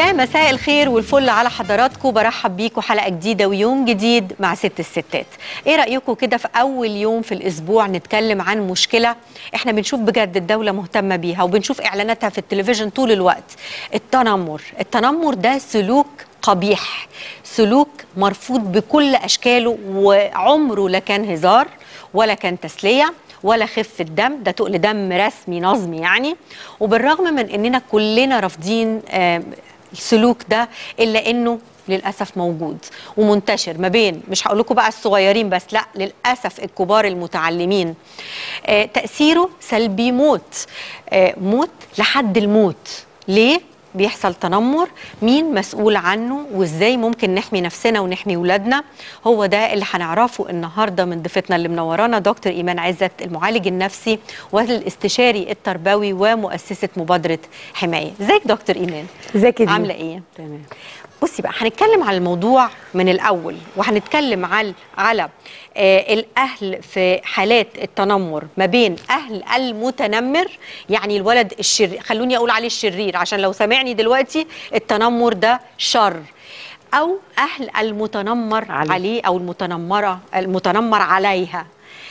يا مساء الخير والفل على حضراتكم برحب بيكم حلقه جديده ويوم جديد مع ست الستات ايه رايكم كده في اول يوم في الاسبوع نتكلم عن مشكله احنا بنشوف بجد الدوله مهتمه بيها وبنشوف اعلاناتها في التلفزيون طول الوقت التنمر التنمر ده سلوك قبيح سلوك مرفوض بكل اشكاله وعمره لا كان هزار ولا كان تسليه ولا خفة دم ده تقل دم رسمي نظمي يعني وبالرغم من اننا كلنا رافضين آه، السلوك ده الا انه للاسف موجود ومنتشر ما بين مش هقول لكم بقى الصغيرين بس لا للاسف الكبار المتعلمين آه، تاثيره سلبي موت آه، موت لحد الموت ليه بيحصل تنمر مين مسؤول عنه وازاي ممكن نحمي نفسنا ونحمي ولادنا هو ده اللي هنعرفه النهارده من ضيفتنا اللي منورانا دكتور ايمان عزت المعالج النفسي والاستشاري التربوي ومؤسسه مبادره حمايه ازيك دكتور ايمان ازيك يا دينا؟ عامله ايه تمام بصي بقى هنتكلم على الموضوع من الاول وهنتكلم على على آه الاهل في حالات التنمر ما بين اهل المتنمر يعني الولد الشرير خلوني اقول عليه الشرير عشان لو سامعني دلوقتي التنمر ده شر او اهل المتنمر عليه, عليه. عليه او المتنمره المتنمر عليها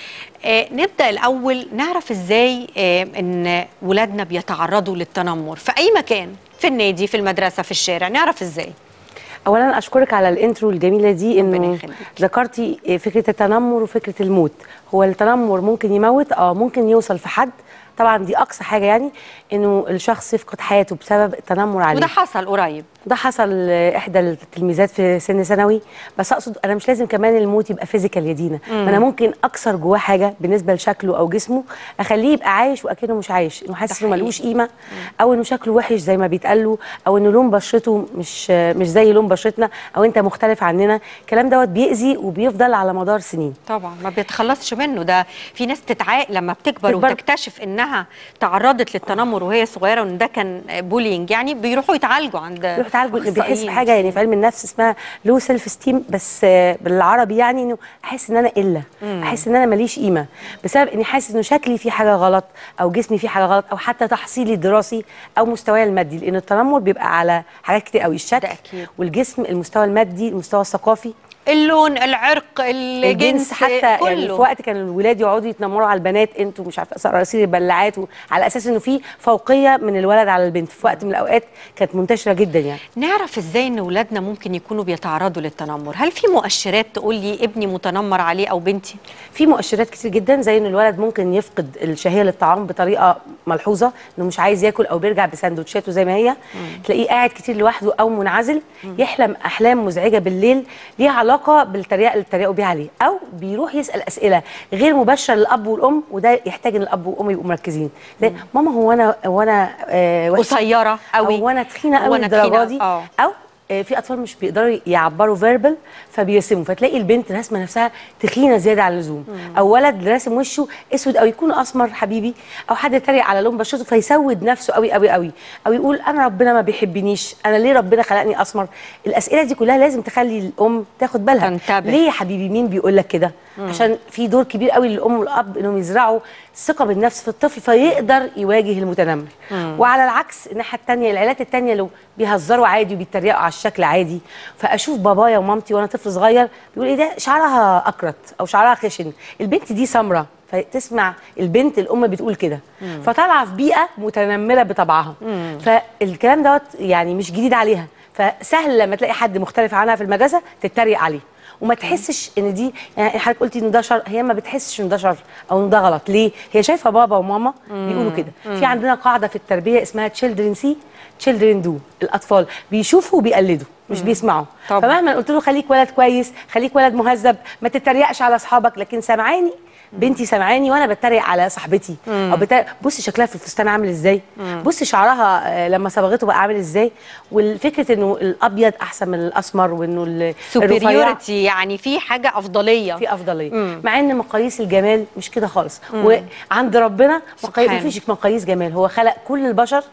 آه نبدا الاول نعرف ازاي آه ان ولادنا بيتعرضوا للتنمر في اي مكان في النادي في المدرسه في الشارع نعرف ازاي اولا اشكرك على الانترو الجميله دي ربنا انه يخليك. ذكرتي فكره التنمر وفكره الموت هو التنمر ممكن يموت اه ممكن يوصل في حد طبعا دي اقصى حاجه يعني انه الشخص يفقد حياته بسبب التنمر عليه وده حصل قريب ده حصل احدى التلميذات في سن ثانوي بس اقصد انا مش لازم كمان الموت يبقى فيزيكال يا دينا ما انا ممكن اكسر جواه حاجه بالنسبه لشكله او جسمه اخليه يبقى عايش واكنه مش عايش انه حاسس انه حقيقي. ملوش قيمه او انه شكله وحش زي ما بيتقال له او انه لون بشرته مش مش زي لون بشرتنا او انت مختلف عننا الكلام دوت بيأذي وبيفضل على مدار سنين طبعا ما بيتخلصش منه ده في ناس تتعاق لما بتكبر تكبر. وتكتشف انها تعرضت للتنمر وهي صغيره وان ده كان بولينج يعني بيروحوا يتعالجوا عند يروح يتعالجوا انه بيحس أخصائيين. بحاجه يعني في علم النفس اسمها لو سيلف ستيم بس آه، بالعربي يعني انه احس ان انا قله احس ان انا ماليش قيمه بسبب اني حاسس انه شكلي فيه حاجه غلط او جسمي فيه حاجه غلط او حتى تحصيلي الدراسي او مستواي المادي لان التنمر بيبقى على حاجات كتير قوي الشكل ده أكيد. والجسم المستوى المادي المستوى الثقافي اللون العرق الجنس الجنس حتى كله. يعني في وقت كان الولاد يقعدوا يتنمروا على البنات انتوا مش عارفه صراصير البلاعات و- على اساس انه في فوقيه من الولد على البنت في وقت من الاوقات كانت منتشره جدا يعني نعرف ازاي ان ولادنا ممكن يكونوا بيتعرضوا للتنمر هل في مؤشرات تقول لي ابني متنمر عليه او بنتي في مؤشرات كتير جدا زي ان الولد ممكن يفقد الشهيه للطعام بطريقه ملحوظه انه مش عايز ياكل او بيرجع بسندوتشاته زي ما هي تلاقيه قاعد كتير لوحده او منعزل يحلم احلام مزعجه بالليل ليها علاقه بالطريقه اللي اتريقوا بيها عليه او بيروح يسال اسئله غير مباشره للاب والام وده يحتاج ان الاب والام يبقوا مركزين زي ماما هو انا هو انا آه وحشة؟ قصيره قوي او انا تخينه هو قوي أنا الدرجه تخينة؟ دي آه. او آه، في اطفال مش بيقدروا يعبروا فيربال فبيرسموا فتلاقي البنت راسمه نفسها تخينه زياده عن اللزوم او ولد راسم وشه اسود او يكون اسمر حبيبي او حد يتريق على لون بشرته فيسود نفسه قوي قوي قوي او يقول انا ربنا ما بيحبنيش انا ليه ربنا خلقني اسمر الاسئله دي كلها لازم تخلي الام تاخد بالها تنتبه. ليه يا حبيبي مين بيقول لك كده عشان في دور كبير قوي للام والاب انهم يزرعوا ثقه بالنفس في الطفل فيقدر يواجه المتنمر وعلى العكس الناحيه الثانيه العيلات الثانيه لو بيهزروا عادي وبيتريقوا على الشكل عادي فاشوف بابايا ومامتي وانا طفل صغير بيقول ايه ده شعرها اكرت او شعرها خشن البنت دي سمراء فتسمع البنت الام بتقول كده فطالعه في بيئه متنمره بطبعها فالكلام دوت يعني مش جديد عليها فسهل لما تلاقي حد مختلف عنها في المدرسه تتريق عليه وما تحسش ان دي يعني حضرتك قلتي انه ده شر هي ما بتحسش ان ده شر او ان ده غلط ليه هي شايفه بابا وماما بيقولوا كده في عندنا قاعده في التربيه اسمها children see children do الاطفال بيشوفوا وبيقلدوا مش بيسمعوا طبعا. فمهما قلت له خليك ولد كويس خليك ولد مهذب ما تتريقش على اصحابك لكن سامعاني بنتي سامعاني وانا بتريق على صاحبتي او بتريق بصي شكلها في الفستان عامل ازاي بصي شعرها آه، لما صبغته بقى عامل ازاي والفكره انه الابيض احسن من الاسمر وانه ال- الرفيع سوبريورتي يعني في حاجه افضليه في افضليه مع ان مقاييس الجمال مش كده خالص وعند ربنا مقاييس سبحان. مفيش مقاييس جمال هو خلق كل البشر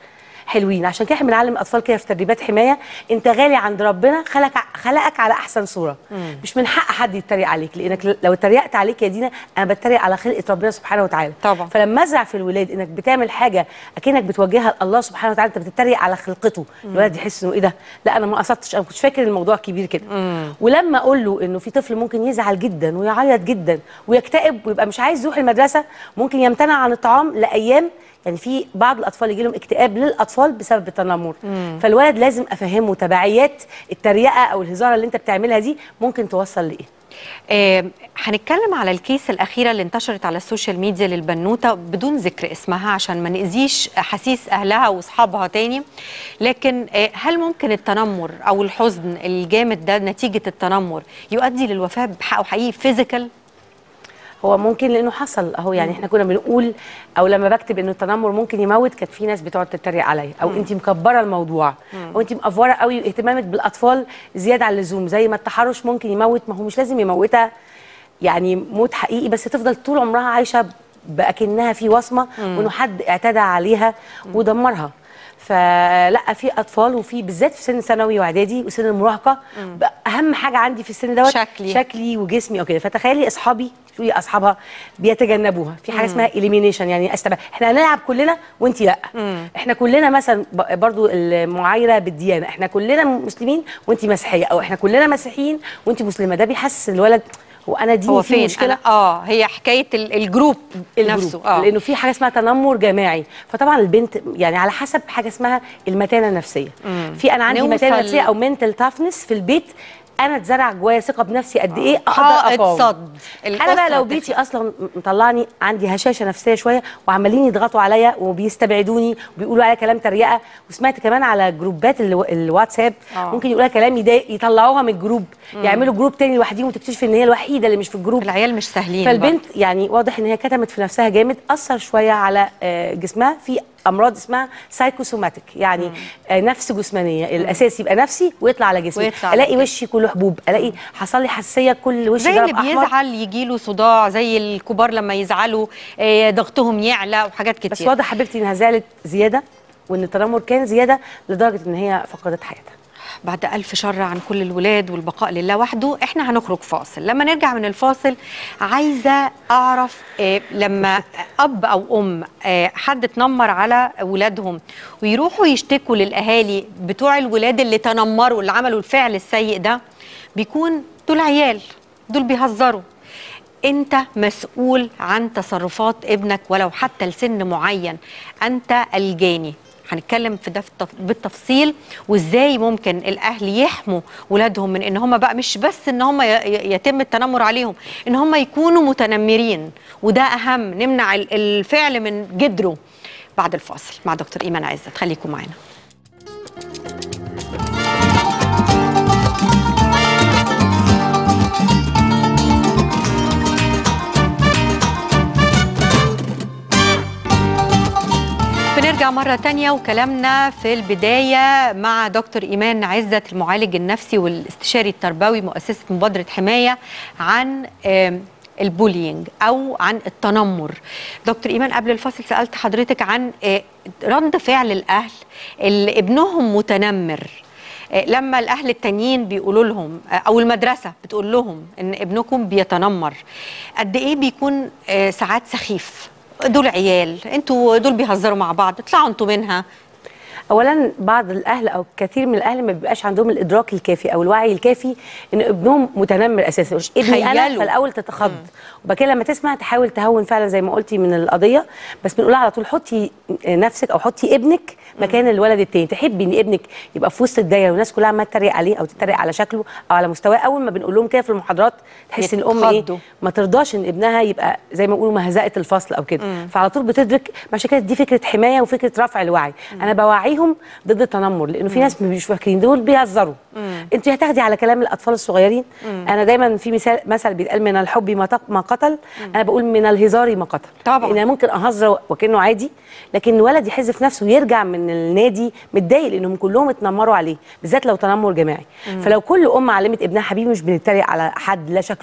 حلوين عشان كده احنا بنعلم الاطفال كده في تدريبات حمايه انت غالي عند ربنا خلق خلقك على احسن صوره مش من حق حد يتريق عليك لانك لو اتريقت عليك يا دينا انا بتريق على خلقه ربنا سبحانه وتعالى طبعا. فلما ازرع في الولاد انك بتعمل حاجه اكنك بتوجهها لله سبحانه وتعالى انت بتتريق على خلقته الولد يحس انه ايه ده لا انا ما قصدتش انا ما كنتش فاكر الموضوع كبير كده ولما اقول له انه في طفل ممكن يزعل جدا ويعيط جدا ويكتئب ويبقى مش عايز يروح المدرسه ممكن يمتنع عن الطعام لايام يعني في بعض الاطفال يجي لهم اكتئاب للاطفال بسبب التنمر فالولد لازم افهمه تبعيات التريقه او الهزاره اللي انت بتعملها دي ممكن توصل لايه آه، هنتكلم على الكيس الأخيرة اللي انتشرت على السوشيال ميديا للبنوتة بدون ذكر اسمها عشان ما نأذيش أحاسيس أهلها وأصحابها تاني لكن آه، هل ممكن التنمر أو الحزن الجامد ده نتيجة التنمر يؤدي للوفاة بحقه حقيقي فيزيكال؟ هو ممكن لانه حصل اهو يعني احنا كنا بنقول او لما بكتب انه التنمر ممكن يموت كانت في ناس بتقعد تتريق عليا او انت مكبره الموضوع او انت مأفوره قوي اهتمامك بالاطفال زياده عن اللزوم زي ما التحرش ممكن يموت ما هو مش لازم يموتها يعني موت حقيقي بس تفضل طول عمرها عايشه باكنها في وصمه وانه حد اعتدى عليها ودمرها فلا في اطفال وفي بالذات في سن ثانوي واعدادي وسن المراهقه بقى اهم حاجه عندي في السن دوت شكلي. شكلي وجسمي او كده فتخيلي اصحابي شوفي اصحابها بيتجنبوها في حاجه اسمها اليمينيشن يعني استبعد احنا هنلعب كلنا وانت لا احنا كلنا مثلا ب- برضو المعايره بالديانه احنا كلنا مسلمين وانت مسيحيه او احنا كلنا مسيحيين وانت مسلمه ده بيحسس الولد هو انا ديني هو فيه فين؟ مشكله أنا اه هي حكاية ال- الجروب, الجروب. نفسه اه لانه في حاجه اسمها تنمر جماعي فطبعا البنت يعني على حسب حاجه اسمها المتانه النفسيه في انا عندي نوصل- متانه نفسيه او منتال تافنس في البيت انا اتزرع جوايا ثقه بنفسي قد ايه اقدر حائط اقاوم صد انا الأسرة بقى لو بتفرق. بيتي اصلا مطلعني عندي هشاشه نفسيه شويه وعمالين يضغطوا عليا وبيستبعدوني وبيقولوا عليا كلام تريقه وسمعت كمان على جروبات الو- الواتساب آه. ممكن يقولوا كلام يضايق يطلعوها من الجروب يعملوا جروب تاني لوحديهم وتكتشف ان هي الوحيده اللي مش في الجروب العيال مش سهلين فالبنت يعني واضح ان هي كتمت في نفسها جامد اثر شويه على آه، جسمها في امراض اسمها سايكوسوماتيك يعني آه، نفس جسمانيه الاساس يبقى نفسي ويطلع على جسمي ويطلع على الاقي جسمي. وشي كله حبوب الاقي حصل لي حساسيه كل وشي زي ضرب اللي احمر بيزعل يجي له صداع زي الكبار لما يزعلوا آه، ضغطهم يعلى وحاجات كتير بس واضح حبيبتي انها زعلت زياده وان التنمر كان زياده لدرجه ان هي فقدت حياتها بعد ألف شر عن كل الولاد والبقاء لله وحده احنا هنخرج فاصل لما نرجع من الفاصل عايزة أعرف آه لما أب أو أم آه حد اتنمر على ولادهم ويروحوا يشتكوا للأهالي بتوع الولاد اللي تنمروا اللي عملوا الفعل السيء ده بيكون دول عيال دول بيهزروا انت مسؤول عن تصرفات ابنك ولو حتى لسن معين انت الجاني هنتكلم في ده في التف- بالتفصيل وازاي ممكن الاهل يحموا ولادهم من ان هم بقى مش بس ان هم ي- ي- يتم التنمر عليهم ان هم يكونوا متنمرين وده اهم نمنع ال- الفعل من جدره بعد الفاصل مع دكتور ايمان عزت خليكم معانا بنرجع مرة تانية وكلامنا في البداية مع دكتور إيمان عزت المعالج النفسي والاستشاري التربوي مؤسسة مبادرة حماية عن آم، البولينج أو عن التنمر دكتور إيمان قبل الفاصل سألت حضرتك عن آه، رد فعل الأهل اللي ابنهم متنمر آه، لما الاهل التانيين بيقولوا لهم آه، او المدرسه بتقول لهم ان ابنكم بيتنمر قد ايه بيكون آه، ساعات سخيف دول عيال انتوا دول بيهزروا مع بعض اطلعوا انتوا منها اولا بعض الاهل او كثير من الاهل ما بيبقاش عندهم الادراك الكافي او الوعي الكافي ان ابنهم متنمر اساسا مش ابني انا تخيلوا. فالاول تتخض وبعد كده لما تسمع تحاول تهون فعلا زي ما قلتي من القضيه بس بنقولها على طول حطي نفسك او حطي ابنك مكان الولد التاني تحبي ان ابنك يبقى في وسط الدايره والناس كلها عماله تتريق عليه او تتريق على شكله او على مستواه اول ما بنقول لهم كده في المحاضرات تحس ان الام ايه يتخضوا. ما ترضاش ان ابنها يبقى زي ما بيقولوا مهزقه الفصل او كده فعلى طول بتدرك عشان كده دي فكره حمايه وفكره رفع الوعي انا بوعيهم ضد التنمر لانه في ناس مش فاكرين دول بيهزروا انت هتاخدي على كلام الاطفال الصغيرين انا دايما في مثال مثل بيتقال من الحب ما تق- ما قتل انا بقول من الهزار ما قتل طبعاً. لان أنا ممكن اهزر وكانه عادي لكن ولد يحز نفسه ويرجع من النادي متضايق لانهم كلهم اتنمروا عليه بالذات لو تنمر جماعي فلو كل ام علمت ابنها حبيبي مش بنتريق على حد لا شكله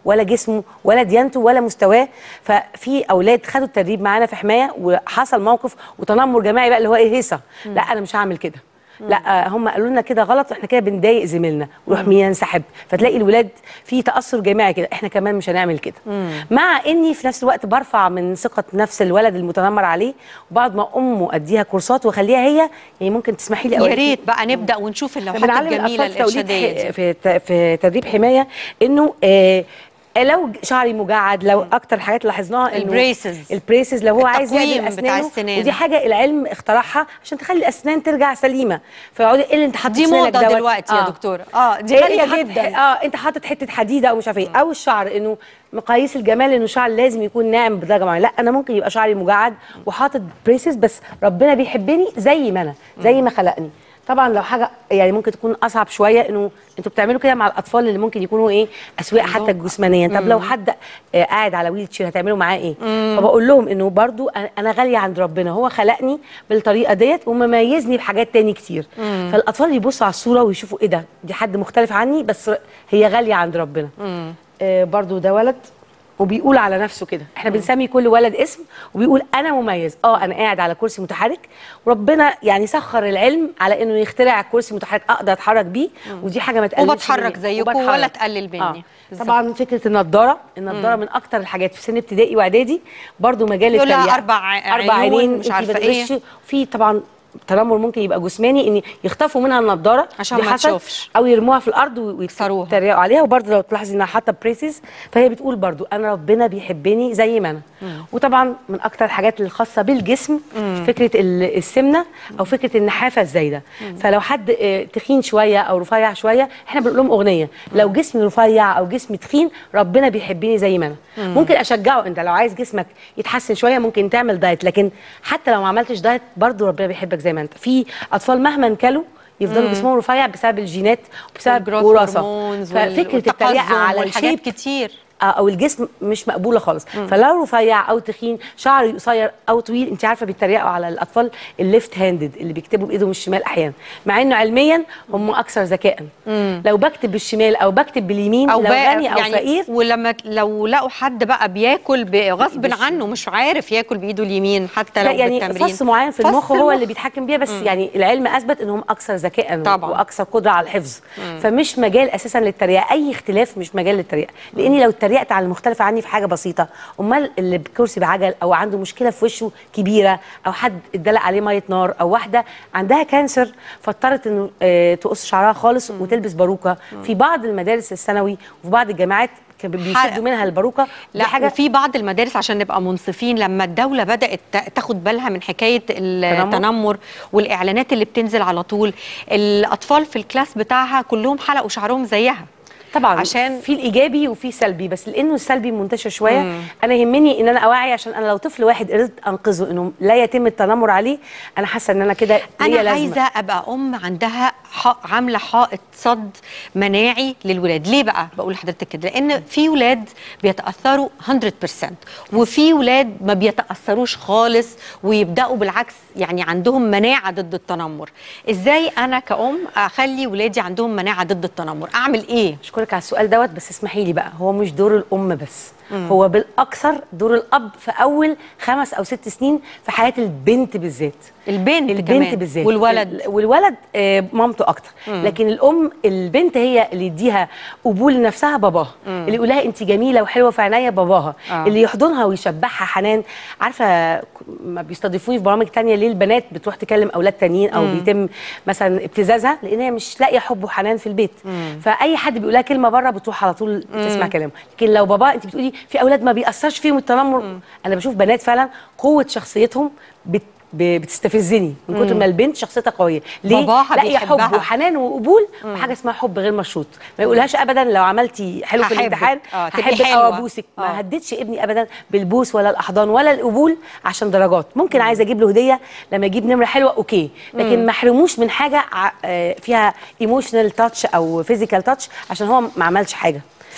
ولا جسمه ولا ديانته ولا مستواه ففي اولاد خدوا التدريب معانا في حمايه وحصل موقف وتنمر جماعي بقى اللي هو ايه هيصه لا انا مش هعمل كده لا هم قالوا لنا كده غلط واحنا كده بنضايق زميلنا ونروح ينسحب فتلاقي الولاد في تاثر جماعي كده احنا كمان مش هنعمل كده مع اني في نفس الوقت برفع من ثقه نفس الولد المتنمر عليه وبعد ما امه اديها كورسات واخليها هي يعني ممكن تسمحي لي يا أوريكي- ريت بقى نبدا ونشوف اللوحات بنعلم الجميله الأطفال في توليد الارشاديه ح- دي في ت- في تدريب حمايه انه آه لو شعري مجعد لو اكتر الحاجات اللي لاحظناها انه البريسز. البريسز لو هو عايز التقويم يعدل بتاع اسنانه السنان. ودي حاجه العلم اخترعها عشان تخلي الاسنان ترجع سليمه فيقعدوا ايه اللي انت حاطط دي سنانك موضه دوت؟ دلوقتي يا دكتوره اه دي إيه غاليه أنت حاطط- جدا اه انت حاطط حته حديده او مش عارف ايه او الشعر انه مقاييس الجمال انه الشعر لازم يكون ناعم بدرجه معينه لا انا ممكن يبقى شعري مجعد وحاطط بريسز بس ربنا بيحبني زي ما انا زي ما خلقني طبعا لو حاجه يعني ممكن تكون اصعب شويه انه انتوا بتعملوا كده مع الاطفال اللي ممكن يكونوا ايه اسواق حتى جسمانيا طب لو حد آه قاعد على ويل تشير هتعملوا معاه ايه فبقول لهم انه برضو أنا- انا غاليه عند ربنا هو خلقني بالطريقه ديت ومميزني بحاجات تاني كتير فالاطفال يبصوا على الصوره ويشوفوا ايه ده دي حد مختلف عني بس هي غاليه عند ربنا آه برضو ده ولد وبيقول على نفسه كده احنا بنسمي كل ولد اسم وبيقول انا مميز اه انا قاعد على كرسي متحرك وربنا يعني سخر العلم على انه يخترع كرسي متحرك اقدر اتحرك بيه ودي حاجه ما تقللش وبتحرك مني. زيكم وبتحرك. ولا تقلل مني. بالظبط. طبعا فكره النضاره النضاره من اكتر الحاجات في سن ابتدائي واعدادي برضو مجال يقول لها التريقة. أربع اربع عيون، عينين مش أنت عارفة بتغشي. إيه. في طبعا تنمر ممكن يبقى جسماني ان يخطفوا منها النضاره عشان دي ما حصل، تشوفش. او يرموها في الارض يكسروها. ويتريقوا عليها وبرضه لو تلاحظي انها حاطه بريسز فهي بتقول برضه انا ربنا بيحبني زي ما انا وطبعا من اكتر الحاجات الخاصه بالجسم فكره ال- السمنه او فكره النحافه الزايده فلو حد آه، تخين شويه او رفيع شويه احنا بنقول لهم اغنيه لو جسمي رفيع او جسمي تخين ربنا بيحبني زي ما انا ممكن اشجعه انت لو عايز جسمك يتحسن شويه ممكن تعمل دايت لكن حتى لو ما عملتش دايت برضه ربنا بيحبك زي ما انت في اطفال مهما كلوا يفضلوا جسمهم رفيع بسبب الجينات وبسبب والجروث وراثه هرمونز وال- ففكره والتقزم التريقه على والحاجات الشيب كتير آه، او الجسم مش مقبوله خالص فلو رفيع او تخين شعر قصير او طويل انت عارفه بيتريقوا على الاطفال الليفت هاندد اللي بيكتبوا بايدهم الشمال احيانا مع انه علميا هم اكثر ذكاء لو بكتب بالشمال او بكتب باليمين او لو بقى غني او يعني فقير ولما ت- لو لقوا حد بقى بياكل ب- غصب عنه مش عارف ياكل بايده اليمين حتى لا لو يعني بالتمرين فص معين في فص المخ هو المخ. اللي بيتحكم بيها بس يعني العلم اثبت انهم اكثر ذكاء طبعاً. واكثر قدره على الحفظ فمش مجال اساسا للتريقه اي اختلاف مش مجال للتريقه لاني لو اتريقت على المختلف عني في حاجه بسيطه امال اللي بكرسي بعجل او عنده مشكله في وشه كبيره او حد اتدلق عليه ميه نار او واحده عندها كانسر فاضطرت انه آه، تقص شعرها خالص وتلبس باروكه في بعض المدارس الثانوي وفي بعض الجامعات كان بيشدوا منها الباروكه دي لا حاجه وفي بعض المدارس عشان نبقى منصفين لما الدوله بدات تا- تاخد بالها من حكايه التنمر والاعلانات اللي بتنزل على طول الاطفال في الكلاس بتاعها كلهم حلقوا شعرهم زيها طبعا عشان- عشان في الايجابي وفي سلبي بس لانه السلبي منتشر شويه مم. انا يهمني ان انا اوعي عشان انا لو طفل واحد قدرت انقذه انه لا يتم التنمر عليه انا حاسه ان انا كده انا ليا لازمة. عايزه ابقى ام عندها ح- عامله حائط صد مناعي للولاد ليه بقى بقول لحضرتك كده لان في ولاد بيتاثروا 100% وفي ولاد ما بيتاثروش خالص ويبداوا بالعكس يعني عندهم مناعه ضد التنمر ازاي انا كأم اخلي ولادي عندهم مناعه ضد التنمر اعمل ايه اشكرك على السؤال دوت بس اسمحي لي بقى هو مش دور الام بس هو بالاكثر دور الاب في اول خمس او ست سنين في حياه البنت بالذات البنت البنت كمان بالذات والولد ال- والولد آه، مامته اكتر لكن الام البنت هي اللي يديها قبول لنفسها باباها اللي يقول لها انت جميله وحلوه في عينيا باباها آه. اللي يحضنها ويشبعها حنان عارفه ك- ما بيستضيفوني في برامج تانية ليه البنات بتروح تكلم اولاد تانيين او بيتم مثلا ابتزازها لان هي مش لاقيه حب وحنان في البيت فاي حد بيقول لها كلمه بره بتروح على طول تسمع كلامه لكن لو بابا انت بتقولي في اولاد ما بيأثرش فيهم التنمر انا بشوف بنات فعلا قوه شخصيتهم بت ب- بتستفزني من كتر ما البنت شخصيتها قويه ليه باباها لاقيه بيحبها. حب وحنان وقبول وحاجه اسمها حب غير مشروط ما يقولهاش ابدا لو عملتي حلو في هحبك. الامتحان آه، تبقي هحبك او حلوة. ابوسك آه. ما هديتش ابني ابدا بالبوس ولا الاحضان ولا القبول عشان درجات ممكن عايزه اجيب له هديه لما يجيب نمره حلوه اوكي لكن ما احرموش من حاجه ع- آه، فيها ايموشنال تاتش او فيزيكال تاتش عشان هو ما عملش حاجه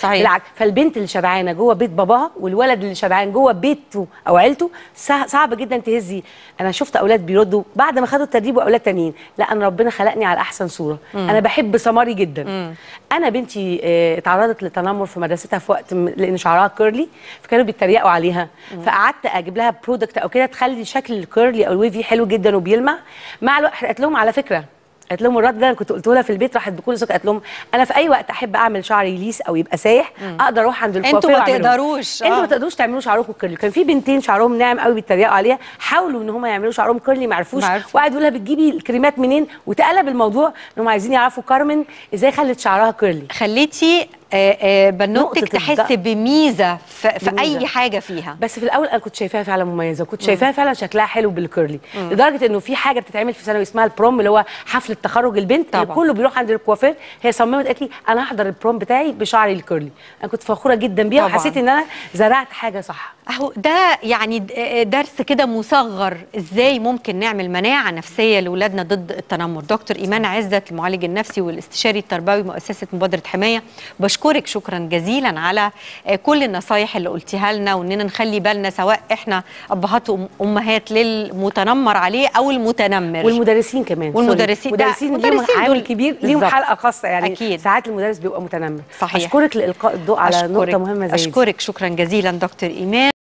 صحيح. بالعكس فالبنت اللي شبعانه جوه بيت باباها والولد اللي شبعان جوه بيته او عيلته سا- صعب جدا تهزي انا شفت اولاد بيردوا بعد ما خدوا التدريب واولاد تانيين لا انا ربنا خلقني على احسن صوره انا بحب سماري جدا انا بنتي آه، اتعرضت للتنمر في مدرستها في وقت م- لان شعرها كيرلي فكانوا بيتريقوا عليها فقعدت اجيب لها برودكت او كده تخلي شكل الكيرلي او الويفي حلو جدا وبيلمع مع الوقت قالت لهم على فكره قالت لهم الرد ده انا كنت قلته لها في البيت راحت بكل ثقه قالت لهم انا في اي وقت احب اعمل شعري ليس او يبقى سايح اقدر اروح عند انتوا الكوافير ما وأعمله. تقدروش، انتوا آه. ما تقدروش تعملوا شعركم كيرلي كان في بنتين شعرهم ناعم قوي بيتريقوا عليها حاولوا ان هم يعملوا شعرهم كيرلي ما عرفوش ما عرفوا. وقعدوا يقولوا لها بتجيبي الكريمات منين وتقلب الموضوع انهم عايزين يعرفوا كارمن ازاي خلت شعرها كيرلي خليتي آه، آه، بنوتك نقطة تحس الض- بميزه في, في بميزة. اي حاجه فيها بس في الاول انا كنت شايفاها فعلا مميزه وكنت شايفاها فعلا شكلها حلو بالكيرلي لدرجه انه في حاجه بتتعمل في ثانوي اسمها البروم اللي هو حفله تخرج البنت اللي طبعاً. كله بيروح عند الكوافير هي صممت قالت لي انا هحضر البروم بتاعي بشعري الكيرلي انا كنت فخوره جدا بيها طبعاً. وحسيت ان انا زرعت حاجه صح اهو ده يعني د- آه، درس كده مصغر ازاي ممكن نعمل مناعه نفسيه لاولادنا ضد التنمر دكتور ايمان عزت المعالج النفسي والاستشاري التربوي مؤسسه مبادره حمايه بشكرك شكرا جزيلا على آه، كل النصايح اللي قلتيها لنا واننا نخلي بالنا سواء احنا ابهات وامهات للمتنمر عليه او المتنمر والمدرسين كمان والمدرسين. ده- المدرسين ليهم المدرسين عامل دول كبير ليهم بالظبط. حلقه خاصه يعني أكيد. ساعات المدرس بيبقى متنمر صحيح. اشكرك لالقاء الضوء على أشكرك- نقطه مهمه زي دي اشكرك شكرا جزيلا دكتور ايمان